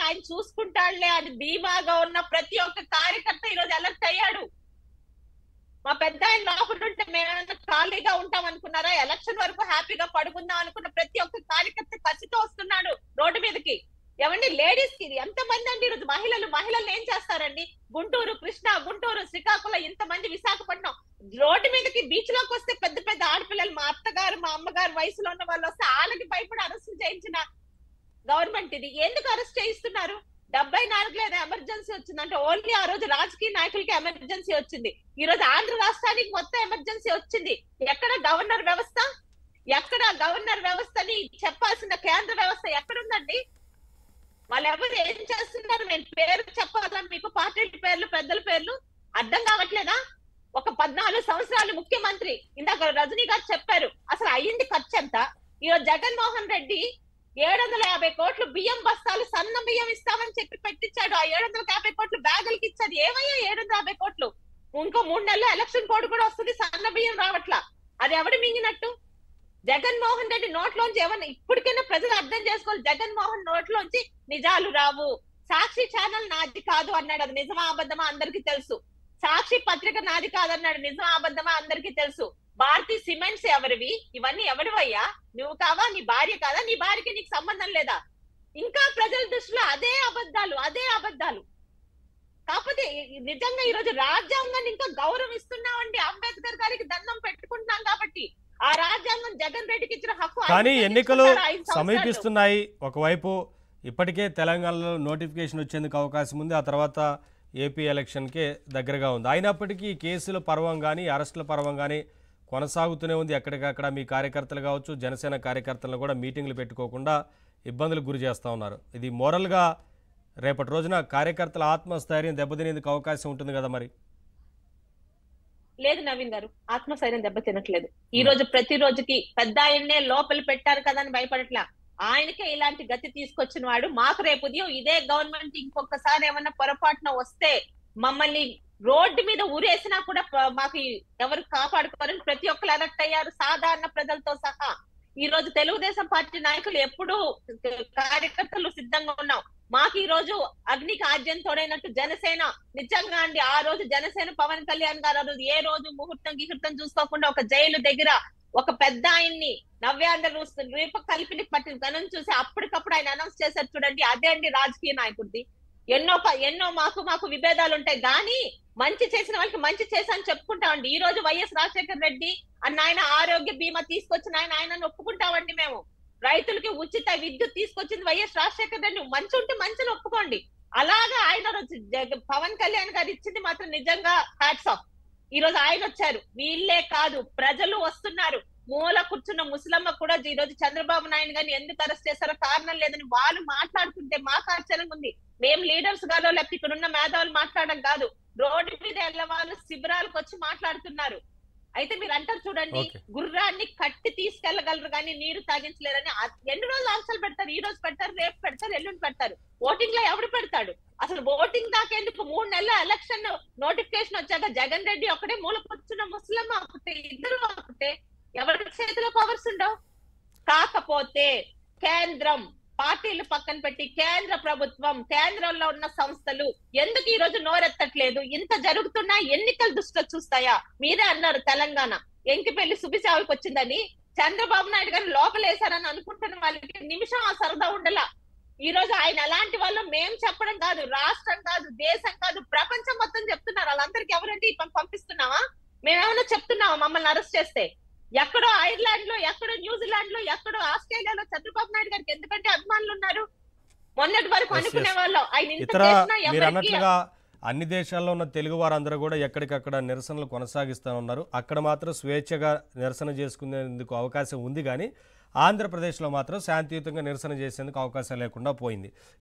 ఆయన చూసుకుంటాడులే అని ధీమాగా ఉన్న ప్రతి ఒక్క కార్యకర్త ఈరోజు అలర్ట్ అయ్యాడు మా పెద్ద ఆయన లోపల ఉంటే మేమేమైనా ఖాళీగా ఉంటాం అనుకున్నారా ఎలక్షన్ వరకు హ్యాపీగా పడుకుందాం అనుకున్న ప్రతి ఒక్క కార్యకర్త కసితో వస్తున్నాడు రోడ్డు మీదకి ఏమండి లేడీస్ కి ఎంత మంది అండి ఈరోజు మహిళలు మహిళలు ఏం చేస్తారండి గుంటూరు కృష్ణా గుంటూరు శ్రీకాకుళం ఇంతమంది విశాఖపట్నం రోడ్డు మీదకి బీచ్ లోకి వస్తే పెద్ద పెద్ద ఆడపిల్లలు మా అత్తగారు మా అమ్మగారు వయసులో ఉన్న వాళ్ళు వస్తే వాళ్ళకి భయపడి అరెస్ట్ చేయించిన గవర్నమెంట్ ఇది ఎందుకు అరెస్ట్ చేయిస్తున్నారు డెబ్బై నాలుగులో ఏదో ఎమర్జెన్సీ వచ్చిందంటే ఓన్లీ ఆ రోజు రాజకీయ నాయకులకి ఎమర్జెన్సీ వచ్చింది ఈ రోజు ఆంధ్ర రాష్ట్రానికి మొత్తం ఎమర్జెన్సీ వచ్చింది ఎక్కడ గవర్నర్ వ్యవస్థ ఎక్కడ గవర్నర్ వ్యవస్థని చెప్పాల్సిన కేంద్ర వ్యవస్థ ఎక్కడుందండి వాళ్ళు ఎవరు ఏం చేస్తున్నారు నేను పేరు చెప్పాలా మీకు పార్టీ పేర్లు పెద్దల పేర్లు అర్థం కావట్లేదా ఒక పద్నాలుగు సంవత్సరాలు ముఖ్యమంత్రి ఇందాక రజనీ గారు చెప్పారు అసలు అయ్యింది ఖర్చు ఎంత ఈరోజు జగన్మోహన్ రెడ్డి ఏడు వందల యాభై కోట్లు బియ్యం బస్తాలు సన్న బియ్యం ఇస్తామని చెప్పి పెట్టించాడు ఆ ఏడు వందల యాభై కోట్లు బ్యాగులకి ఇచ్చాడు ఏమయ్యా ఏడు వందల యాభై కోట్లు ఇంకో మూడు నెలలు ఎలక్షన్ కోడ్ కూడా వస్తుంది సన్న బియ్యం రావట్లా అది ఎవడు మింగినట్టు జగన్మోహన్ రెడ్డి నోట్లోంచి ఏమన్నా ఇప్పటికైనా ప్రజలు అర్థం చేసుకోవాలి జగన్మోహన్ నోట్లోంచి నిజాలు రావు సాక్షి ఛానల్ నాది కాదు అన్నాడు అది నిజమా అబద్ధమా అందరికీ తెలుసు సాక్షి పత్రిక నాది కాదన్నాడు నిజమా అబద్ధమా అందరికీ తెలుసు భారతీ సిమెంట్స్ ఎవరివి ఇవన్నీ ఎవరివయ్యా నువ్వు కావా నీ భార్య కాదా నీ భార్యకి నీకు సంబంధం లేదా ఇంకా ప్రజల దృష్టిలో అదే అబద్ధాలు అదే అబద్ధాలు కాకపోతే ఈ- నిజంగా ఈ రోజు రాజ్యాంగాన్ని ఇంకా గౌరవిస్తున్నామండి అంబేద్కర్ గారికి దండం పెట్టుకుంటున్నాం కాబట్టి ఆ రాజ్యాంగం జగన్ రెడ్డికి ఇచ్చిన హక్కు ఆయన కానీ ఎన్నికలు ఉపయోగించుకుంటారు ఐదు సంవత్సరాలు. సమీపిస్తున్నాయి ఒకవైపు ఇప్పటికే తెలంగాణలో నోటిఫికేషన్ వచ్చేందుకు అవకాశం ఉంది ఆ తర్వాత ఏపీ ఎలక్షన్కే దగ్గరగా ఉంది అయినప్పటికీ ఈ కేసుల పర్వం కానీ అరెస్టుల పర్వం కానీ కొనసాగుతూనే ఉంది ఎక్కడికక్కడ మీ కార్యకర్తలు కావచ్చు జనసేన కార్యకర్తలను కూడా మీటింగ్లు పెట్టుకోకుండా ఇబ్బందులకు గురి చేస్తూ ఉన్నారు ఇది మోరల్గా రేపటి రోజున కార్యకర్తల ఆత్మస్థైర్యం దెబ్బతినేందుకు అవకాశం ఉంటుంది కదా మరి లేదు నవీన్ గారు ఆత్మస్థైర్యం దెబ్బతినట్లేదు ఈ రోజు ప్రతి రోజుకి పెద్ద ఆయన్నే లోపల పెట్టారు కదా అని భయపడట్లా ఆయనకే ఇలాంటి గతి తీసుకొచ్చిన వాడు మాకు రేపు ఉదయం ఇదే గవర్నమెంట్ ఇంకొకసారి ఏమన్నా పొరపాటున వస్తే మమ్మల్ని రోడ్డు మీద ఊరేసినా కూడా ప- మాకు ఎవరు కాపాడుకోరని ప్రతి ఒక్కరు అలర్ట్ అయ్యారు సాధారణ ప్రజలతో సహా ఈ రోజు తెలుగుదేశం పార్టీ నాయకులు ఎప్పుడూ కార్యకర్తలు సిద్ధంగా ఉన్నాం మాకు ఈ రోజు అగ్నికి ఆద్యం తోడైనట్టు జనసేన నిజంగా అండి ఆ రోజు జనసేన పవన్ కళ్యాణ్ గారు ఆ రోజు ఏ రోజు ముహూర్తం గిహూర్తం చూసుకోకుండా ఒక జైలు దగ్గర ఒక పెద్ద ఆయన్ని నవ్యాంధ్ర రూప కలిపిని పట్టిన గణం చూసి అప్పటికప్పుడు ఆయన అనౌన్స్ చేశారు చూడండి అదే అండి రాజకీయ నాయకుడిది ఎన్నో ప- ఎన్నో మాకు మాకు విభేదాలు ఉంటాయి కానీ మంచి చేసిన వాళ్ళకి మంచి చేశాను చెప్పుకుంటామండి ఈ రోజు వైఎస్ రాజశేఖర రెడ్డి అన్న ఆయన ఆరోగ్య బీమా తీసుకొచ్చిన ఆయన ఆయన ఒప్పుకుంటామండి మేము రైతులకి ఉచిత విద్యుత్ తీసుకొచ్చింది వైఎస్ రాజశేఖర రెడ్డి మంచి ఉంటే మంచిని ఒప్పుకోండి అలాగా ఆయన రోజు జగ- పవన్ కళ్యాణ్ గారు ఇచ్చింది మాత్రం నిజంగా హ్యాట్స్ ఆఫ్ ఈ రోజు ఆయన వచ్చారు వీళ్ళే కాదు ప్రజలు వస్తున్నారు మూల కూర్చున్న ముసలమ్మ కూడా ఈ రోజు చంద్రబాబు నాయుడు గారిని ఎందుకు అరెస్ట్ చేశారో కారణం లేదని వాళ్ళు మాట్లాడుతుంటే మాకు ఆశ్చర్యంగా ఉంది మేము లీడర్స్ గారో లేకపోతే ఇక్కడ ఉన్న మేధావులు మాట్లాడడం కాదు రోడ్డు మీద వెళ్ళ వాళ్ళు శిబిరాలకు వచ్చి మాట్లాడుతున్నారు అయితే మీరు అంటారు చూడండి Okay. గుర్రాన్ని కట్టి తీసుకెళ్లగలరు కానీ నీరు తాగించలేరని ఆ- ఎన్ని రోజులు ఆంక్షలు పెడతారు ఈ రోజు పెడతారు రేపు పెడతారు ఎల్లుండి పెడతారు ఓటింగ్ లో ఎవడు పెడతాడు అసలు ఓటింగ్ దాకేందుకు మూడు నెలల ఎలక్షన్ నోటిఫికేషన్ వచ్చాక జగన్ రెడ్డి ఒకటే మూల కూర్చున్న ముస్లిం ఒకటే ఇద్దరు ఒకటే ఎవరి చేతిలో పవర్స్ ఉండవు కాకపోతే కేంద్రం పార్టీలు పక్కన పెట్టి కేంద్ర ప్రభుత్వం కేంద్రంలో ఉన్న సంస్థలు ఎందుకు ఈ రోజు నోరెత్తట్లేదు ఇంత జరుగుతున్నా ఎన్నికల దృష్టిలో చూస్తాయా మీరే అన్నారు తెలంగాణ ఎంకిపెళ్లి సుబిచావుకి వచ్చిందని చంద్రబాబు నాయుడు గారు లోపలేశారని అనుకుంటున్న వాళ్ళకి నిమిషం ఆ సరదా ఉండలా ఈ రోజు ఆయన ఎలాంటి వాళ్ళు మేం చెప్పడం కాదు రాష్ట్రం కాదు దేశం కాదు ప్రపంచం మొత్తం చెప్తున్నారు వాళ్ళందరికీ ఎవరంటే ఈ పని పంపిస్తున్నావా మేమేమైనా చెప్తున్నావా మమ్మల్ని అరెస్ట్ చేస్తే ఎక్కడో ఐర్లాండ్ లో ఎక్కడో న్యూజిలాండ్ లో ఎక్కడో ఆస్ట్రేలియాలో చంద్రబాబు నాయుడు గారికి ఎందుకంటే అభిమానులు ఉన్నారు మొన్నటి వరకు Yes, అనుకునే yes. వాళ్ళు ఆయన ఇంత ఇతర చేసినా మీరు ఎవరికి అన్నట్లుగా అన్ని దేశాల్లో ఉన్న తెలుగు వారందరూ కూడా ఎక్కడికక్కడ నిరసనలు కొనసాగిస్తూ ఉన్నారు అక్కడ మాత్రం స్వేచ్ఛగా నిరసన చేసుకునేందుకు అవకాశం ఉంది కానీ ఆంధ్రప్రదేశ్లో మాత్రం శాంతియుతంగా నిరసన చేసేందుకు అవకాశం లేకుండా పోయింది